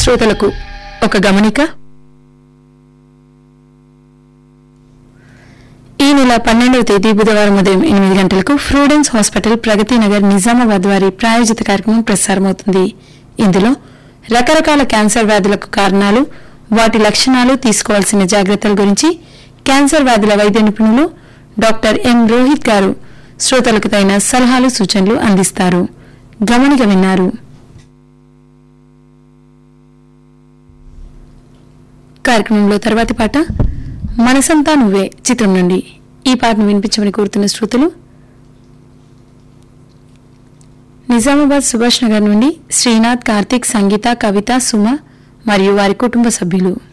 శ్రోతలకు ఒక గమనిక ఈ నెల పన్నెండవ తేదీ బుధవారం ఉదయం ఎనిమిది గంటలకు ఫ్రూడెన్స్ హాస్పిటల్ ప్రగతి నగర్ నిజామాబాద్ వారి ప్రాయోజిత కార్యక్రమం ప్రసారమవుతుంది ఇందులో రకరకాల క్యాన్సర్ వ్యాధులకు కారణాలు వాటి లక్షణాలు తీసుకోవాల్సిన జాగ్రత్తల గురించి క్యాన్సర్ వ్యాధుల వైద్య నిపుణులు డాక్టర్ ఎం రోహిత్ గారు శ్రోతలకు తగిన సలహాలు సూచనలు అందిస్తారు గమనిక విన్నారు కార్యక్రమంలో తర్వాతి పాట మనసంతా నువ్వే చిత్రం నుండి ఈ పాటను వినిపించమని కోరుతున్న శ్రోతలు నిజామాబాద్ సుభాష్ నగర్ నుండి శ్రీనాథ్ కార్తీక్ సంగీత కవిత సుమ మరియు వారి కుటుంబ సభ్యులు